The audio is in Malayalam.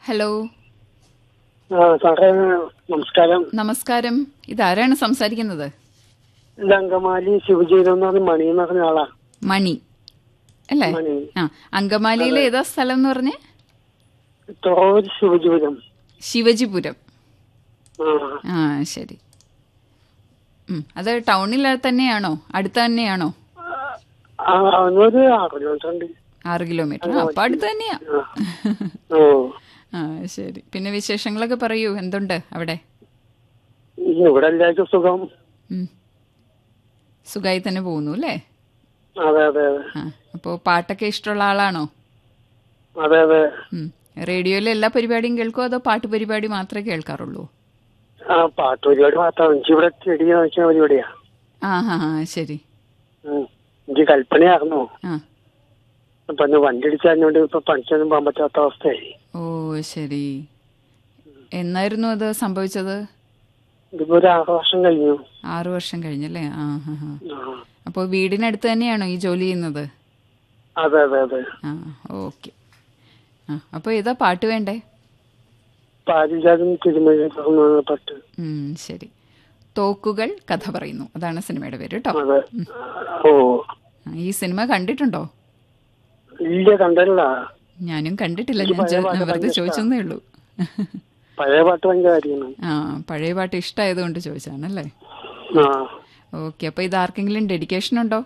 ഹലോ ആ സാറേ നമസ്കാരം നമസ്കാരം ഇതാരാണ് സംസാരിക്കുന്നത് ഇത് അങ്കമാലി ശിവജീവനം എന്ന് പറഞ്ഞ മണി എന്ന് പറഞ്ഞ ആളാ മണി അല്ലേ മണി ആ അങ്കമാലിയിലെ ഏതാ സ്ഥലം എന്ന് പറഞ്ഞേ തോര് ശിവജീവനം ശിവജിപുരം ആ ആ ശരി ഉം, അത് ടൗണിൽ തന്നെയാണോ അടുത്ത് തന്നെയാണോ ആ, അവനൊരു ആറ് കിലോമീറ്റർ ഉണ്ട് ആറ് കിലോമീറ്റർ ആ, അപ്പൊ അടുത്ത് തന്നെയാ ആ. ഓ ആ ശരി പിന്നെ വിശേഷങ്ങളൊക്കെ പറയൂ എന്തുണ്ട് അവിടെ ഇവിടെ എല്ലാവർക്കും സുഖം ഉം. സുഖമായി തന്നെ പോകുന്നു അല്ലേ അതെ അതെ അതെ ആ അപ്പോൾ പാട്ടൊക്കെ ഇഷ്ടമുള്ള ആളാണോ അതെ അതെ ഉം. റേഡിയോയിലെ എല്ലാ പരിപാടിയും കേൾക്കുമോ അതോ പാട്ട് പരിപാടി മാത്രമേ കേൾക്കാറുള്ളൂ ആ പാട്ട് പരിപാടി മാത്രമാണ് എനിക്ക് ഇവിടെ ചെടി നോക്കിയ പരിപാടിയാ ആ ഹാ ഹാ ശരി ഉം. എനിക്ക് കൽപ്പനയായിരുന്നു ആ അപ്പൊ ഇന്ന് വണ്ടി ഇടിച്ചറിഞ്ഞോണ്ട് ഇപ്പൊ പണിക്കൊന്നും പോകാൻ പറ്റാത്ത അവസ്ഥയായി ഓ ശരി എന്നായിരുന്നു അത് സംഭവിച്ചത് ഇതിപ്പോ ഒരു ആറ് വർഷം കഴിഞ്ഞു ആറു വർഷം കഴിഞ്ഞല്ലേ ആ ഹാ ഹാ ആ. അപ്പോൾ വീടിനടുത്ത് തന്നെയാണോ ഈ ജോലി ചെയ്യുന്നത് അതെ അതെ അതെ ആ ഓക്കെ ആ അപ്പോൾ ഏതാ പാട്ട് വേണ്ടേ പാരിജാതം തിരുമഴ തുറന്നു പട്ട് ഉം, ശരി തോക്കുകൾ കഥ പറയുന്നു അതാണ് സിനിമയുടെ പേര് കേട്ടോ അതെ ഓ ആ, ഈ സിനിമ കണ്ടിട്ടുണ്ടോ ഇല്ല കണ്ടല്ല ഞാനും കണ്ടിട്ടില്ല എനിക്ക് ഞാൻ ചോ- പഴയ പാട്ട് വെറുതെ ഭയങ്കര ചോദിച്ചെന്നേ ഉള്ളൂ പഴയ പാട്ട് ഭയങ്കര കാര്യമാണ് ആ പഴയ പാട്ട് ഇഷ്ടമായതുകൊണ്ട് ചോദിച്ചാണല്ലേ ആ ഓക്കെ അപ്പോൾ ഇത് ആർക്കെങ്കിലും ഡെഡിക്കേഷൻ ഉണ്ടോ